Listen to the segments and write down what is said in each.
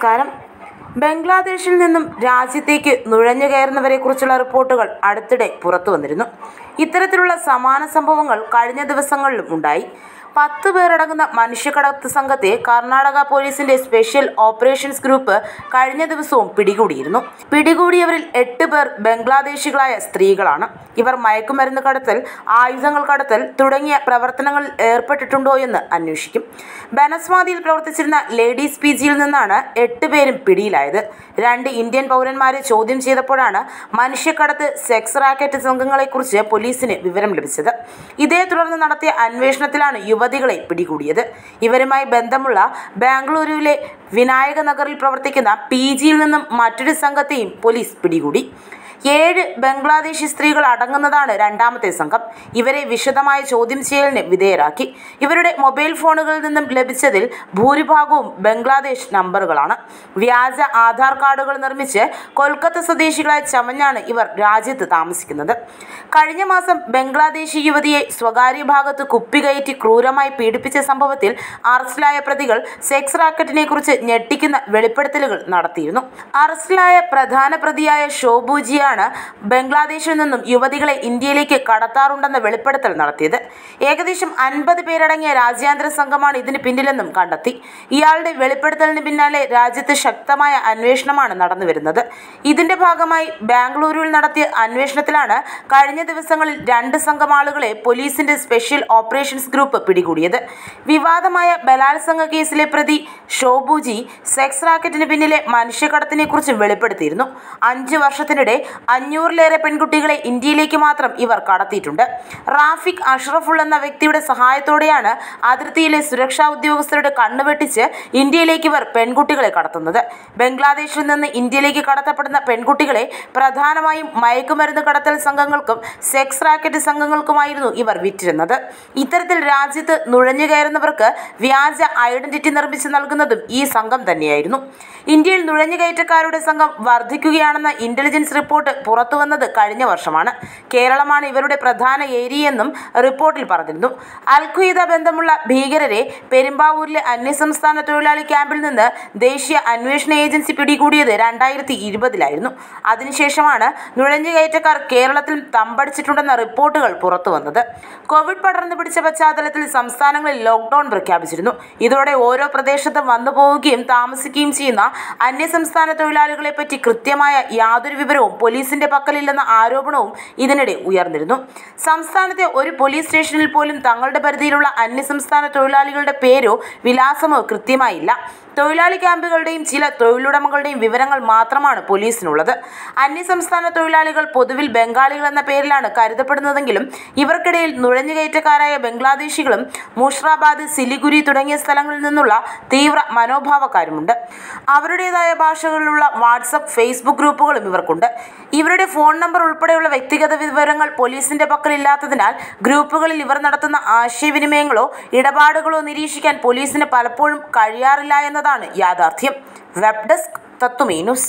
നമസ്കാരം ബംഗ്ലാദേശിൽ നിന്നും രാജ്യത്തേക്ക് നുഴഞ്ഞു കയറുന്നവരെക്കുറിച്ചുള്ള റിപ്പോർട്ടുകൾ അടുത്തിടെ പുറത്തു വന്നിരുന്നു ഇത്തരത്തിലുള്ള സമാന സംഭവങ്ങൾ കഴിഞ്ഞ ദിവസങ്ങളിലും ഉണ്ടായി പത്ത് പേരടങ്ങുന്ന മനുഷ്യക്കടത്ത് സംഘത്തെ കർണാടക പോലീസിന്റെ സ്പെഷ്യൽ ഓപ്പറേഷൻസ് ഗ്രൂപ്പ് കഴിഞ്ഞ ദിവസവും പിടികൂടിയിരുന്നു പിടികൂടിയവരിൽ എട്ട് പേർ ബംഗ്ലാദേശികളായ സ്ത്രീകളാണ് ഇവർ മയക്കുമരുന്ന് കടത്തൽ ആയുധങ്ങൾ കടത്തൽ തുടങ്ങിയ പ്രവർത്തനങ്ങളിൽ ഏർപ്പെട്ടിട്ടുണ്ടോ എന്ന് അന്വേഷിക്കും ബനസ്വാതിയിൽ പ്രവർത്തിച്ചിരുന്ന ലേഡീസ് പി ജിയിൽ നിന്നാണ് എട്ട് പേരും പിടിയിലായത് രണ്ട് ഇന്ത്യൻ പൗരന്മാരെ ചോദ്യം ചെയ്തപ്പോഴാണ് മനുഷ്യക്കടത്ത് സെക്സ് റാക്കറ്റ് സംഘങ്ങളെക്കുറിച്ച് പോലീസിന് വിവരം ലഭിച്ചത് ഇതേ തുടർന്ന് നടത്തിയ അന്വേഷണത്തിലാണ് യുവതികളെ പിടികൂടിയത് ഇവരുമായി ബന്ധമുള്ള ബാംഗ്ലൂരുവിലെ വിനായക നഗറിൽ പ്രവർത്തിക്കുന്ന പി ജിയിൽ നിന്നും മറ്റൊരു സംഘത്തെയും പോലീസ് പിടികൂടി ഏഴ് ബംഗ്ലാദേശി സ്ത്രീകൾ അടങ്ങുന്നതാണ് രണ്ടാമത്തെ സംഘം ഇവരെ വിശദമായ ചോദ്യം ചെയ്യലിന് വിധേയരാക്കി ഇവരുടെ മൊബൈൽ ഫോണുകളിൽ നിന്നും ലഭിച്ചതിൽ ഭൂരിഭാഗവും ബംഗ്ലാദേശ് നമ്പറുകളാണ് വ്യാജ ആധാർ കാർഡുകൾ നിർമ്മിച്ച് കൊൽക്കത്ത സ്വദേശികളായ ചമഞ്ഞാണ് ഇവർ രാജ്യത്ത് താമസിക്കുന്നത് കഴിഞ്ഞ മാസം ബംഗ്ലാദേശി യുവതിയെ സ്വകാര്യ ഭാഗത്ത് കുപ്പികയറ്റി ക്രൂരമായി പീഡിപ്പിച്ച സംഭവത്തിൽ അറസ്റ്റിലായ പ്രതികൾ സെക്സ് റാക്കറ്റിനെ കുറിച്ച് ഞെട്ടിക്കുന്ന വെളിപ്പെടുത്തലുകൾ നടത്തിയിരുന്നു അറസ്റ്റിലായ പ്രധാന പ്രതിയായ ഷോബുജിയാണ് ബംഗ്ലാദേശിൽ നിന്നും യുവതികളെ ഇന്ത്യയിലേക്ക് കടത്താറുണ്ടെന്ന വെളിപ്പെടുത്തൽ നടത്തിയത് ഏകദേശം അൻപത് പേരടങ്ങിയ രാജ്യാന്തര സംഘമാണ് ഇതിന് പിന്നിലെന്നും കണ്ടെത്തി ഇയാളുടെ വെളിപ്പെടുത്തലിന് പിന്നാലെ രാജ്യത്ത് ശക്തമായ അന്വേഷണമാണ് നടന്നുവരുന്നത് ഇതിന്റെ ഭാഗമായി ബാംഗ്ലൂരുവിൽ നടത്തിയ അന്വേഷണത്തിലാണ് കഴിഞ്ഞ ദിവസങ്ങളിൽ രണ്ട് സംഘം ആളുകളെ പോലീസിന്റെ സ്പെഷ്യൽ ഓപ്പറേഷൻസ് ഗ്രൂപ്പ് പിടികൂടിയത് വിവാദമായ ബലാത്സംഗ കേസിലെ പ്രതി ഷോബുജി സെക്സ് റാക്കറ്റിന് പിന്നിലെ മനുഷ്യക്കടത്തിനെ കുറിച്ച് വെളിപ്പെടുത്തിയിരുന്നു അഞ്ച് വർഷത്തിനിടെ അഞ്ഞൂറിലേറെ പെൺകുട്ടികളെ ഇന്ത്യയിലേക്ക് മാത്രം ഇവർ കടത്തിയിട്ടുണ്ട് റാഫിക് അഷ്റഫുൾ എന്ന വ്യക്തിയുടെ സഹായത്തോടെയാണ് അതിർത്തിയിലെ സുരക്ഷാ ഉദ്യോഗസ്ഥരുടെ കണ്ണുവെട്ടിച്ച് ഇന്ത്യയിലേക്ക് ഇവർ പെൺകുട്ടികളെ കടത്തുന്നത് ബംഗ്ലാദേശിൽ നിന്ന് ഇന്ത്യയിലേക്ക് കടത്തപ്പെടുന്ന പെൺകുട്ടികളെ പ്രധാനമായും മയക്കുമരുന്ന് കടത്തൽ സംഘങ്ങൾക്കും സെക്സ് റാക്കറ്റ് സംഘങ്ങൾക്കുമായിരുന്നു ഇവർ വിറ്റിരുന്നത് ഇത്തരത്തിൽ രാജ്യത്ത് നുഴഞ്ഞു കയറുന്നവർക്ക് വ്യാജ ഐഡന്റിറ്റി നിർമ്മിച്ച് നൽകുന്നതും ഈ സംഘം തന്നെയായിരുന്നു ഇന്ത്യയിൽ നുഴഞ്ഞുകയറ്റക്കാരുടെ സംഘം വർദ്ധിക്കുകയാണെന്ന ഇന്റലിജൻസ് റിപ്പോർട്ട് പുറത്തുവന്നത് കഴിഞ്ഞ വർഷമാണ് കേരളമാണ് ഇവരുടെ പ്രധാന ഏരിയയെന്നും റിപ്പോർട്ടിൽ പറഞ്ഞിരുന്നു അൽഖ്വയ്ദ ബന്ധമുള്ള ഭീകരരെ പെരുമ്പാവൂരിലെ അന്യസംസ്ഥാന തൊഴിലാളി ക്യാമ്പിൽ നിന്ന് ദേശീയ അന്വേഷണ ഏജൻസി പിടികൂടിയത് രണ്ടായിരത്തി ഇരുപതിലായിരുന്നു അതിനുശേഷമാണ് നുഴഞ്ഞുകയറ്റക്കാർ കേരളത്തിൽ തമ്പടിച്ചിട്ടുണ്ടെന്ന റിപ്പോർട്ടുകൾ പുറത്തു വന്നത് കോവിഡ് പടർന്നു പിടിച്ച പശ്ചാത്തലത്തിൽ സംസ്ഥാനങ്ങളിൽ ലോക്ക്ഡൌൺ പ്രഖ്യാപിച്ചിരുന്നു ഇതോടെ ഓരോ പ്രദേശത്തും വന്നു പോവുകയും താമസിക്കുകയും ചെയ്യുന്ന അന്യസംസ്ഥാന തൊഴിലാളികളെ പറ്റി കൃത്യമായ യാതൊരു വിവരവും പോലീസിന്റെ പക്കലില്ലെന്ന ആരോപണവും ഇതിനിടെ ഉയർന്നിരുന്നു സംസ്ഥാനത്തെ ഒരു പോലീസ് സ്റ്റേഷനിൽ പോലും തങ്ങളുടെ പരിധിയിലുള്ള അന്യസംസ്ഥാന തൊഴിലാളികളുടെ പേരോ വിലാസമോ കൃത്യമായില്ല തൊഴിലാളി ക്യാമ്പുകളുടെയും ചില തൊഴിലുടമകളുടെയും വിവരങ്ങൾ മാത്രമാണ് പോലീസിനുള്ളത് അന്യസംസ്ഥാന തൊഴിലാളികൾ പൊതുവിൽ ബംഗാളികൾ എന്ന പേരിലാണ് കരുതപ്പെടുന്നതെങ്കിലും ഇവർക്കിടയിൽ നുഴഞ്ഞുകയറ്റക്കാരായ ബംഗ്ലാദേശികളും മുഷ്രാബാദ് സിലിഗുരി തുടങ്ങിയ സ്ഥലങ്ങളിൽ നിന്നുള്ള തീവ്ര മനോഭാവക്കാരുമുണ്ട് അവരുടേതായ ഭാഷകളിലുള്ള വാട്സപ്പ് ഫേസ്ബുക്ക് ഗ്രൂപ്പുകളും ഇവർക്കുണ്ട് ഇവരുടെ ഫോൺ നമ്പർ ഉൾപ്പെടെയുള്ള വ്യക്തിഗത വിവരങ്ങൾ പോലീസിന്റെ പക്കലില്ലാത്തതിനാൽ ഗ്രൂപ്പുകളിൽ ഇവർ നടത്തുന്ന ആശയവിനിമയങ്ങളോ ഇടപാടുകളോ നിരീക്ഷിക്കാൻ പോലീസിന് പലപ്പോഴും കഴിയാറില്ല എന്നതാണ് യാഥാർത്ഥ്യം web desk Tathwamayi news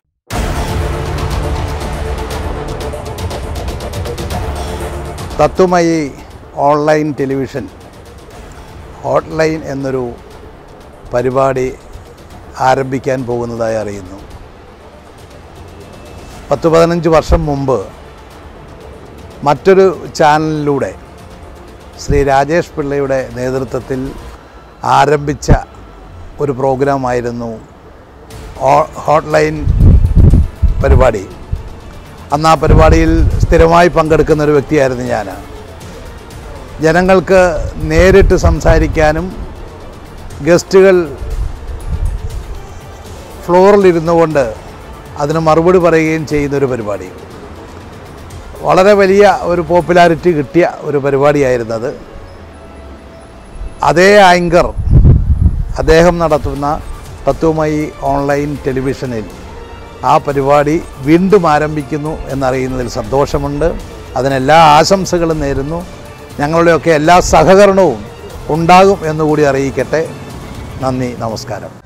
Tathwamayi online television hotline എന്നൊരു പരിപാടി ആരംഭിക്കാൻ പോകുന്നതായി അറിയുന്നു പത്ത് പതിനഞ്ച് വർഷം മുമ്പ് മറ്റൊരു ചാനലിലൂടെ ശ്രീ രാജേഷ് പിള്ളയുടെ നേതൃത്വത്തിൽ ആരംഭിച്ച ഒരു പ്രോഗ്രാമായിരുന്നു ഓ- ഹോട്ട്ലൈൻ പരിപാടി അന്ന് ആ പരിപാടിയിൽ സ്ഥിരമായി പങ്കെടുക്കുന്ന ഒരു വ്യക്തിയായിരുന്നു ഞാൻ ജനങ്ങൾക്ക് നേരിട്ട് സംസാരിക്കാനും ഗസ്റ്റുകൾ ഫ്ലോറിലിരുന്നു കൊണ്ട് അതിന് മറുപടി പറയുകയും ചെയ്യുന്നൊരു പരിപാടി വളരെ വലിയ ഒരു പോപ്പുലാരിറ്റി കിട്ടിയ ഒരു പരിപാടിയായിരുന്നത് അതേ ആങ്കർ അദ്ദേഹം നടത്തുന്ന തത്വമയി ഓൺലൈൻ ടെലിവിഷനിൽ ആ പരിപാടി വീണ്ടും ആരംഭിക്കുന്നു എന്നറിയുന്നതിൽ സന്തോഷമുണ്ട് അതിനെല്ലാ ആശംസകളും നേരുന്നു ഞങ്ങളുടെയൊക്കെ എല്ലാ സഹകരണവും ഉണ്ടാകും എന്നുകൂടി അറിയിക്കട്ടെ നന്ദി നമസ്കാരം